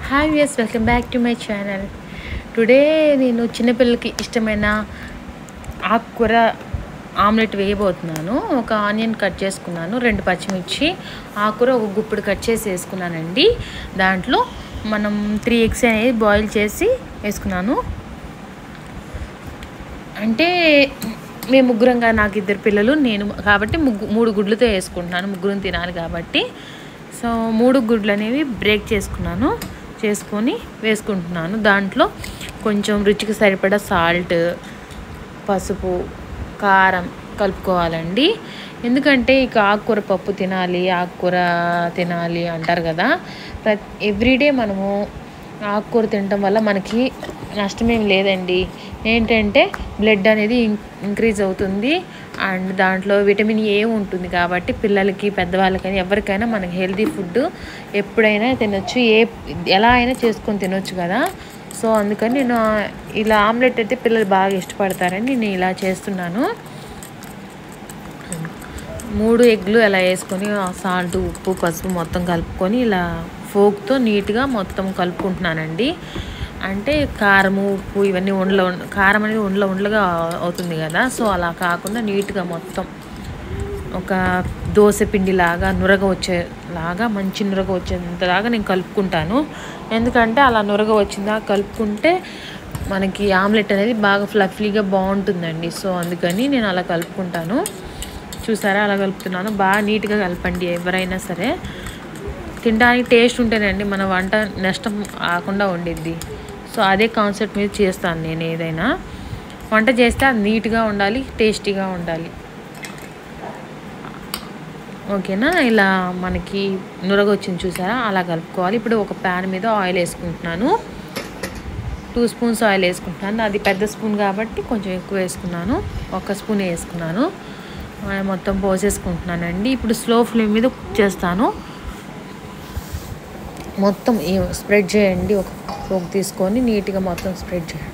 hi yes welcome back to my channel today నేను చిన్నపిల్లలకి ఇష్టమైన ఆకుకూర ఆమ్లెట్ వేయబోతున్నాను ఒక ఆనియన్ కట్ చేసుకున్నాను రెండు పచ్చిమిర్చి ఆకుకూర ఒక గుప్పుడు కట్ చేసి వేసుకున్నానండి దాంట్లో మనం త్రీ ఎగ్స్ అనేది బాయిల్ చేసి వేసుకున్నాను అంటే మేము ముగ్గురంగా నాకు ఇద్దరు పిల్లలు నేను కాబట్టి ముగ్గు మూడు గుడ్లతో వేసుకుంటున్నాను ముగ్గురం తినాలి కాబట్టి సో మూడు గుడ్లు అనేవి బ్రేక్ చేసుకున్నాను చేసుకొని వేసుకుంటున్నాను దాంట్లో కొంచెం రుచికి సరిపడా సాల్ట్ పసుపు కారం కలుపుకోవాలండి ఎందుకంటే ఇక ఆకుకూర పప్పు తినాలి ఆకుకూర తినాలి అంటారు కదా ప్రతి ఎవ్రీడే మనము ఆకుకూర తినటం వల్ల మనకి నష్టమేం లేదండి ఏంటంటే బ్లడ్ అనేది ఇంక్రీజ్ అవుతుంది అండ్ దాంట్లో విటమిన్ ఏ ఉంటుంది కాబట్టి పిల్లలకి పెద్దవాళ్ళకైనా ఎవరికైనా మనకి హెల్తీ ఫుడ్ ఎప్పుడైనా తినొచ్చు ఏ ఎలా అయినా చేసుకొని తినొచ్చు కదా సో అందుకని నేను ఇలా ఆమ్లెట్ అయితే పిల్లలు బాగా ఇష్టపడతారని నేను ఇలా చేస్తున్నాను మూడు ఎగ్లు ఇలా వేసుకొని సాల్ట్ ఉప్పు పసుపు మొత్తం కలుపుకొని ఇలా ఫోక్తో నీట్గా మొత్తం కలుపుకుంటున్నానండి అంటే కారము ఉప్పు ఇవన్నీ ఉండలో కారం అనేది ఉండలో ఉండలుగా అవుతుంది కదా సో అలా కాకుండా నీట్గా మొత్తం ఒక దోశ పిండిలాగా నురగ వచ్చేలాగా మంచి నురగ వచ్చేంతలాగా నేను కలుపుకుంటాను ఎందుకంటే అలా నురగ వచ్చిందా కలుపుకుంటే మనకి ఆమ్లెట్ అనేది బాగా ఫ్లఫీగా బాగుంటుందండి సో అందుకని నేను అలా కలుపుకుంటాను చూసారా అలా కలుపుతున్నాను బాగా నీట్గా కలపండి ఎవరైనా సరే తినడానికి టేస్ట్ ఉంటేనండి మన వంట నష్టం కాకుండా ఉండిద్ది సో అదే కాన్సెప్ట్ మీద చేస్తాను నేను ఏదైనా వంట చేస్తే అది నీట్గా ఉండాలి టేస్టీగా ఉండాలి ఓకేనా ఇలా మనకి నురగ వచ్చింది చూసారా అలా కలుపుకోవాలి ఇప్పుడు ఒక ప్యాన్ మీద ఆయిల్ వేసుకుంటున్నాను టూ స్పూన్స్ ఆయిల్ వేసుకుంటున్నాను అది పెద్ద స్పూన్ కాబట్టి కొంచెం ఎక్కువ వేసుకున్నాను ఒక స్పూన్ వేసుకున్నాను మొత్తం పోసేసుకుంటున్నానండి ఇప్పుడు స్లో ఫ్లేమ్ మీద కుక్ చేస్తాను మొత్తం స్ప్రెడ్ చేయండి ఒక పోక్ తీసుకొని నీట్గా మొత్తం స్ప్రెడ్ చేయండి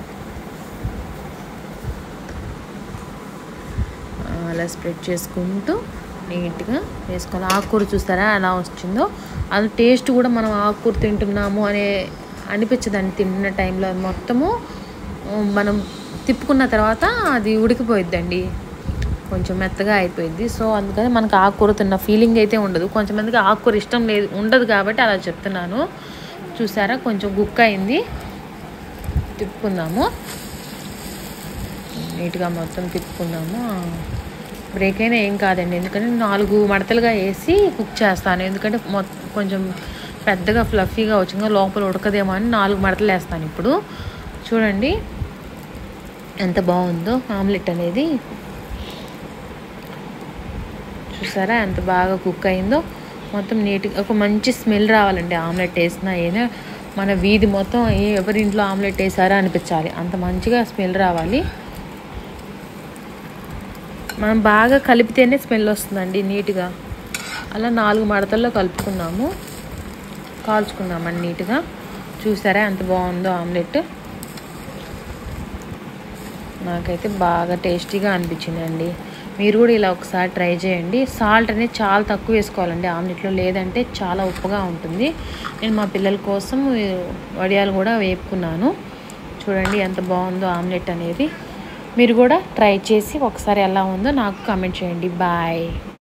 అలా స్ప్రెడ్ చేసుకుంటూ నీట్గా వేసుకోవాలి ఆకుకూర చూస్తారా ఎలా వచ్చిందో అది టేస్ట్ కూడా మనం ఆకుకూర తింటున్నాము అనే అనిపించదండి తింటున్న టైంలో మొత్తము మనం తిప్పుకున్న తర్వాత అది ఉడికిపోయిద్దండి కొంచెం మెత్తగా అయిపోయింది సో అందుకని మనకు ఆకుకూర తిన్న ఫీలింగ్ అయితే ఉండదు కొంచెం మందికి ఆకుకూర ఇష్టం లేదు ఉండదు కాబట్టి అలా చెప్తున్నాను చూసారా కొంచెం గుక్క అయింది తిప్పుకుందాము నీట్గా మొత్తం తిప్పుకుందాము బ్రేక్ అయినా ఏం కాదండి ఎందుకంటే నాలుగు మడతలుగా వేసి కుక్ చేస్తాను ఎందుకంటే మొత్తం కొంచెం పెద్దగా ఫ్లఫీగా వచ్చిందో లోపల ఉడకదేమో అని నాలుగు మడతలు వేస్తాను ఇప్పుడు చూడండి ఎంత బాగుందో ఆమ్లెట్ అనేది చూసారా ఎంత బాగా కుక్ అయిందో మొత్తం నీట్గా ఒక మంచి స్మెల్ రావాలండి ఆమ్లెట్ వేసినా ఏదో మన వీధి మొత్తం ఎవరి ఇంట్లో ఆమ్లెట్ వేసారా అనిపించాలి అంత మంచిగా స్మెల్ రావాలి మనం బాగా కలిపితేనే స్మెల్ వస్తుందండి నీట్గా అలా నాలుగు మడతల్లో కలుపుకున్నాము కాల్చుకున్నామండి నీట్గా చూసారా ఎంత బాగుందో ఆమ్లెట్ నాకైతే బాగా టేస్టీగా అనిపించిందండి మీరు కూడా ఇలా ఒకసారి ట్రై చేయండి సాల్ట్ అనేది చాలా తక్కువ వేసుకోవాలండి ఆమ్లెట్లో లేదంటే చాలా ఉప్పుగా ఉంటుంది నేను మా పిల్లల కోసం వడియాలు కూడా వేపుకున్నాను చూడండి ఎంత బాగుందో ఆమ్లెట్ అనేది మీరు కూడా ట్రై చేసి ఒకసారి ఎలా ఉందో నాకు కామెంట్ చేయండి బాయ్